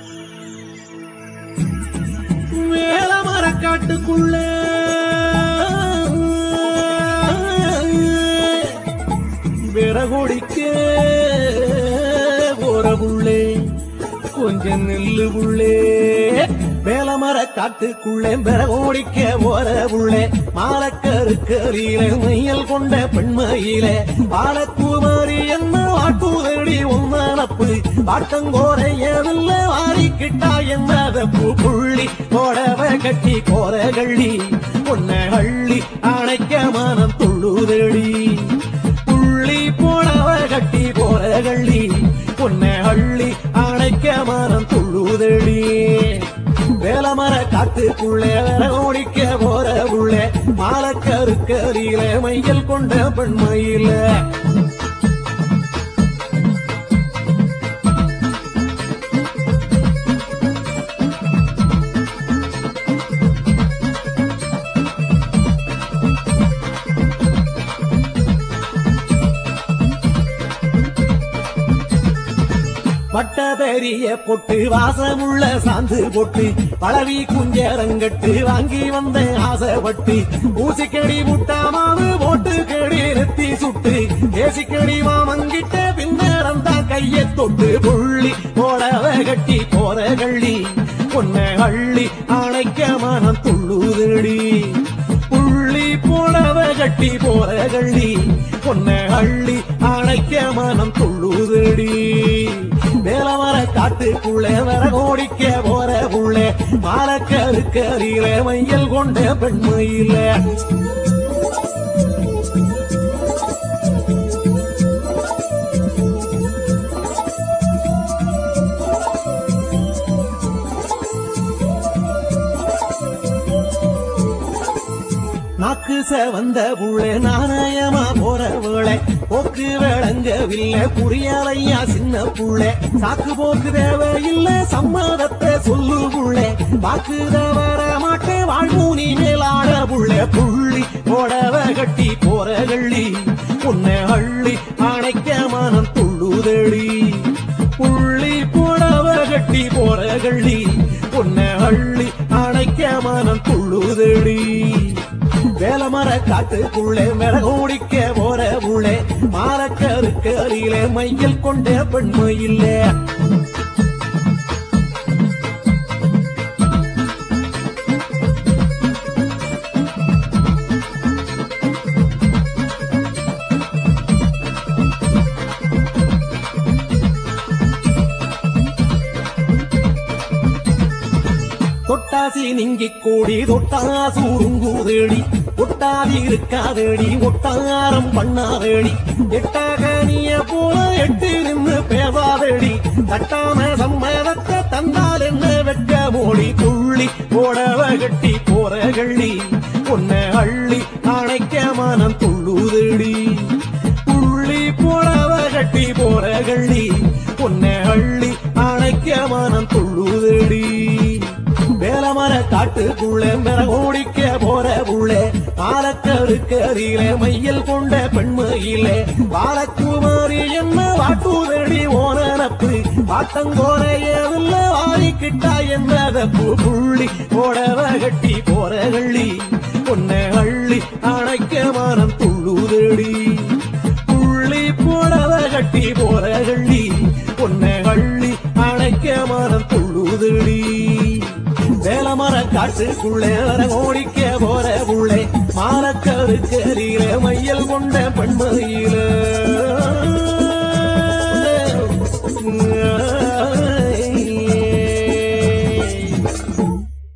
வேள மரக்காட்டுக்குள்ள விறகுடிக்க போறவுள்ளே கொஞ்சம் நெல்லு உள்ளே வேலமர காட்டுக்குள்ளே விறகோடிக்க போற உள்ளே மாலக்கருக்கரியில மையல் கொண்ட பெண்மையிலே பாலக்குமாரி என்ன வாட்டுதடி உன்னப்பு பாட்டங்கோரையவில்ல வாரிக்கிட்டா என்னத பூ புள்ளி போடவ கட்டி கோரகள்ளி உன்னை அள்ளி அணைக்க மனம் துள்ளுதடி புள்ளி போடவ கட்டி கோரகள்ளி உன்னை அள்ளி அணைக்க மனம் துள்ளுதடி வேலமர காட்டுக்குள்ளே வர ஓடிக்க போற உள்ளே மாலக்கருக்கரியில மையல் கொண்ட பெண்மையில பட்ட பெரிய பொட்டு வாசமுள்ள சாந்து பொட்டு பழவி குஞ்சரங்கட்டு வாங்கி வந்த ஆசைப்பட்டு ஊசிக்கடி முட்டாமாவு போட்டு கடி நெத்தி சுட்டு தேசிக்கடி மாமங்கிட்ட பின்னரம் தான் கையை தொட்டு புள்ளி போடவ கட்டி போற கள்ளி பொன்ன அள்ளி அணைக்க மனம் துள்ளுதடி புள்ளி போடவ கட்டி போற கள்ளி பொன்ன அள்ளி அணைக்க மனம் துள்ளுதடி வேலமர காட்டுக்குள்ளே வர கோடிக்க போற புள்ளே மாலக்கருக்கரியில மையல் கொண்ட பெண்மையில நாக்கு வந்த புள்ளே நாணயமா போற வேளை போக்கு விளங்கவில்லை புரியலையா சின்ன புள்ளே சாக்கு போக்கு தேவையில்ல சம்மதத்தை சொல்லு புள்ளே வாக்கு தவற மாட்டே வாழ்மூனி மேலாட புள்ளே புள்ளி போடவ கட்டி போற கள்ளி உன்னை அள்ளி அணைக்க மனம் துள்ளுதடி புள்ளி போடவ கட்டி போற கள்ளி உன்னை அள்ளி அணைக்க மனம் துள்ளுதடி வேலமர காட்டுக்குள்ளே மிளகோடிக்க போற உள்ளே மாலக்கருக்கரியிலே மையில் கொண்ட பெண்மையில்லே தொட்டாசி நீங்கி கூடி தொட்டாசூருங்குதேடி ஒட்டாதி இருக்காதேடி ஒட்டாரம் பண்ணாதேடி எட்டாக நீய போல எட்டு நின்று பேசாதேடி தட்டாம சம்மதத்தை தந்தால் என்ன வெட்க மோடி துள்ளி போடவ கட்டி போற கள்ளி உன்னை அள்ளி அணைக்க மனம் துள்ளுதேடி புள்ளி போடவ கட்டி போற கள்ளி உன்னை அள்ளி அணைக்க மனம் துள்ளுதடி வேலமர காட்டுக்குள்ளே மிரகோடிக்க போற உள்ளே பாலக்கருக்கரியிலே மையில் கொண்ட பெண்மையிலே பாலக்குமாரி என்ன வாட்டுதடி ஓனப்பு பாட்டங்கோரையவில்ல வாரிக்கிட்டா என்னத பூ புள்ளி போடவ கட்டி போற கள்ளி உன்னை அள்ளி அணைக்க மனம் துள்ளுதடி புள்ளி போடவ கட்டி போற கள்ளி உன்னை அள்ளி அணைக்க மனம் துள்ளுதடி வேலமர காட்டுக்குள்ளே வர ஓடிக்க போற புள்ளே மாலக்கருக்கரியில மையல் கொண்ட பெண்மையில